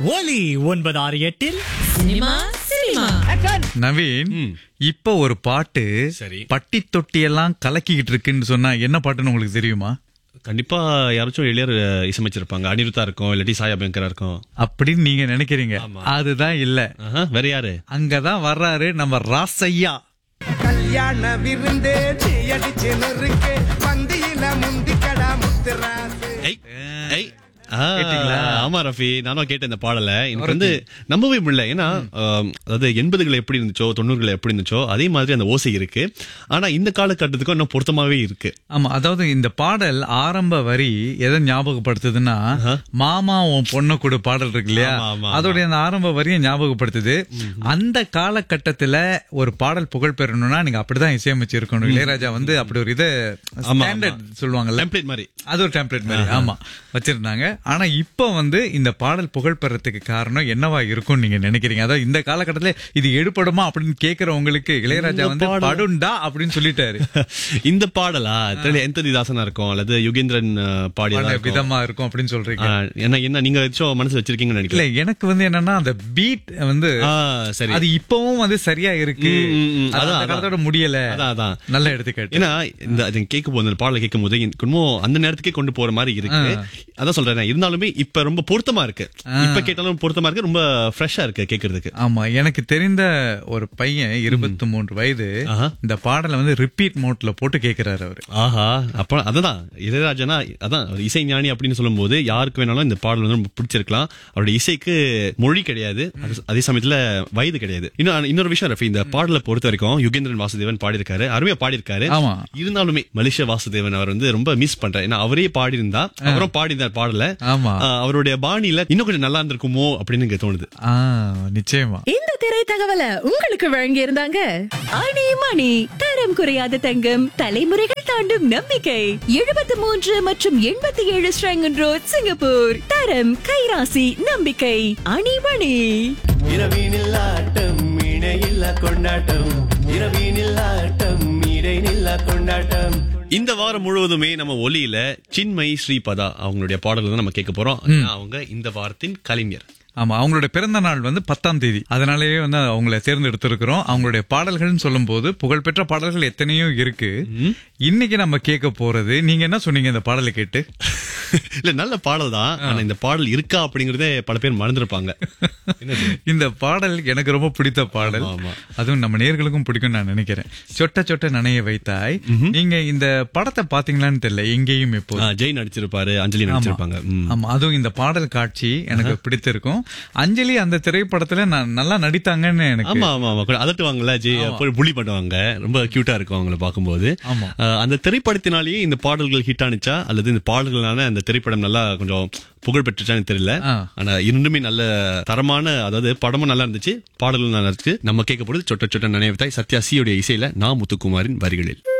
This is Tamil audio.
ஒலி ஒன்பது ஆறு எட்டில் சினிமா சினிமா நவீன் இப்ப ஒரு பாட்டு சரி. பட்டி தொட்டி எல்லாம் கலக்கிக்கிட்டு இருக்குன்னு சொன்னா என்ன பாட்டுன்னு உங்களுக்கு தெரியுமா கண்டிப்பா யாராச்சும் இளையர் இசையமைச்சிருப்பாங்க அனிருத்தா இருக்கும் இல்லாட்டி சாயா பேங்கரா இருக்கும் அப்படின்னு நீங்க நினைக்கிறீங்க அதுதான் இல்ல ஆஹா, வேற யாரு அங்கதான் வர்றாரு நம்ம ராசையா கல்யாண விருந்தே தீயடிச்சு நொறுக்கு பந்தியில முந்திக்கடா முத்துராசு ஐய், ஐய். ஆ, கேட்டீங்களா? ஆமா ரஃபி நானும் கேட்டேன் இந்த பாடலை எனக்கு வந்து நம்பவே முடியல ஏன்னா ஆம், அதாவது எண்பதுகள் எப்படி இருந்துச்சோ தொண்ணூறுகள் எப்படி இருந்துச்சோ அதே மாதிரி அந்த ஓசை இருக்கு ஆனா இந்த காலகட்டத்துக்கும் இன்னும் பொருத்தமாவே இருக்கு ஆமா அதாவது இந்த பாடல் ஆரம்ப வரி எதை ஞாபகப்படுத்துதுன்னா மாமா உன் பொண்ணு கூட பாடல் இருக்கு இல்லையா ஆமா, ஆமா, அதோடைய அந்த ஆரம்ப வரியை ஞாபகப்படுத்துது அந்த காலகட்டத்துல ஒரு பாடல் புகழ் பெறணும்னா நீங்க அப்படிதான் இசையமைச்சு இருக்கணும் இளையராஜா வந்து அப்படி ஒரு இதை ஆமா. ஸ்டாண்டர்ட் சொல்லுவாங்கல்ல டெம்ப்ளேட் மாதிரி அது ஒரு டெம்ப்ளேட் மாதிரி ஆமா வச்சிருந்தாங்க ஆனா இப்ப வந்து இந்த பாடல் புகழ் பெறத்துக்கு காரணம் என்னவா இருக்கும்னு நீங்க நினைக்கிறீங்க அதாவது இந்த காலகட்டத்துல இது எடுபடுமா அப்படின்னு கேக்குறவங்களுக்கு இளையராஜா இந்த வந்து பாடல். படுண்டா அப்படின்னு சொல்லிட்டாரு இந்த பாடலா தெரியல எந்ததி தாசனா இருக்கும் அல்லது யுகேந்திரன் பாடியதா பாடல் இருக்கும் விதமா இருக்கும் அப்படின்னு சொல்றீங்க ஆ, என்ன என்ன நீங்க ஏதாச்சும் மனசு வச்சிருக்கீங்கன்னு இல்ல நினைக்கிறேன் எனக்கு வந்து என்னன்னா அந்த பீட் வந்து ஆ, சரி அது இப்பவும் வந்து சரியா இருக்கு ம், ம், ம். அது அதான், அந்த அதான். காலத்தோட முடியல அதான், அதான். நல்ல எடுத்துக்காட்டு ஏன்னா இந்த அது கேட்கும் போது அந்த பாடலை கேட்கும் போது எனக்கு இன்னும் அந்த நேரத்துக்கே கொண்டு போற மாதிரி இருக்கு அதான் சொல்றேன் இருந்தாலுமே இப்ப ரொம்ப பொருத்தமா இருக்கு இப்ப கேட்டாலும் பொருத்தமா இருக்கு ரொம்ப ஃப்ரெஷ்ஷா இருக்கு கேக்குறதுக்கு ஆமா எனக்கு தெரிந்த ஒரு பையன் இருபத்தி மூன்று வயது ஆஹா. இந்த பாடலை வந்து ரிப்பீட் மோட்ல போட்டு கேக்குறாரு அவரு ஆஹா அப்ப அதுதான் இளையராஜனா அதான் ஒரு இசை ஞானி அப்படின்னு சொல்லும்போது யாருக்கு வேணாலும் இந்த பாடல் வந்து ரொம்ப பிடிச்சிருக்கலாம் அவருடைய இசைக்கு மொழி கிடையாது அது- அதே சமயத்துல வயது கிடையாது இன்னும் இன்னொரு விஷயம் ரஃபி இந்த பாடலை பொறுத்த வரைக்கும் யுகேந்திரன் வாசுதேவன் பாடியிருக்காரு அருமையா பாடியிருக்காரு ஆமா. இருந்தாலுமே மலேசிய வாசுதேவன் அவர் வந்து ரொம்ப மிஸ் பண்றாரு ஏன்னா அவரே பாடியிருந்தா அவரும் பாடியிருந்தார் பாடல ஆமா. அவருடைய பாணியில இன்னும் கொஞ்சம் நல்லா இருந்திருக்குமோ அப்படின்னு எனக்கு தோணுது ஆ நிச்சயமா இந்த திரை தகவலை உங்களுக்கு வழங்கி இருந்தாங்க அணி மணி தரம் குறையாத தங்கம் தலைமுறைகள் தாண்டும் நம்பிக்கை எழுபத்தி மூன்று மற்றும் எண்பத்தி ஏழு ஸ்ரங்கன் ரோட் சிங்கப்பூர் தரம் கைராசி நம்பிக்கை அணி மணி இரவினில் ஆட்டம் இணையில்ல கொண்டாட்டம் இரவினில் ஆட்டம் இடைநில்ல கொண்டாட்டம் இந்த வாரம் முழுவதுமே நம்ம ஒலியில சின்மயி ஸ்ரீபதா அவங்களுடைய பாடல்கள் தான் நம்ம கேட்க போறோம் ஏன்னா அவங்க இந்த வாரத்தின் கலைஞர் ஆமா அவங்களுடைய பிறந்த நாள் வந்து பத்தாம் தேதி அதனாலேயே வந்து அவங்கள தேர்ந்தெடுத்திருக்கிறோம் அவங்களுடைய பாடல்கள்னு சொல்லும்போது புகழ்பெற்ற பாடல்கள் எத்தனையோ இருக்கு இன்னைக்கு நம்ம கேட்க போறது நீங்க என்ன சொன்னீங்க இந்த பாடலை கேட்டு இல்ல நல்ல பாடல் தான் ஆனா இந்த பாடல் இருக்கா அப்படிங்கறதே பல பேர் மறந்துருப்பாங்க என்னது? இந்த பாடல் எனக்கு ரொம்ப பிடித்த பாடல் ஆமா, ஆமா. அதுவும் நம்ம நேர்களுக்கும் பிடிக்கும் நான் நினைக்கிறேன் சொட்ட சொட்ட நனைய வைத்தாய் நீங்க இந்த படத்தை பாத்தீங்களான்னு தெரியல எங்கேயும் இப்போ ஆ, ஜெய் நடிச்சிருப்பாரு அஞ்சலி நடிச்சிருப்பாங்க ம். ஆமா அதுவும் இந்த பாடல் காட்சி எனக்கு பிடித்திருக்கும் அஞ்சலி அந்த திரைப்படத்துல நான் நல்லா நடித்தாங்கன்னு எனக்கு ஆமா ஆமா ஆமா கூட அதட்டுவாங்கல்ல ஜெய் போய் புலி பண்ணுவாங்க ரொம்ப கியூட்டா இருக்கும் அவங்கள பார்க்கும்போது ஆமா. ஆ, அந்த திரைப்படத்தினாலேயே இந்த பாடல்கள் ஹிட் ஆனிச்சா அல்லது இந்த பாடல்களான அந்த திரைப்படம் நல்லா கொஞ்சம் புகழ் பெற்றுச்சான்னு தெரியல ஆ. ஆனா இரண்டுமே நல்ல தரமான அதாவது படமும் நல்லா இருந்துச்சு பாடல்களும் நல்லா இருந்துச்சு நம்ம கேட்க போறது சொட்ட சொட்ட நினைவுத்தாய் சத்யா சியோடைய இசையில நா முத்துக்குமாரின் வரிகளில்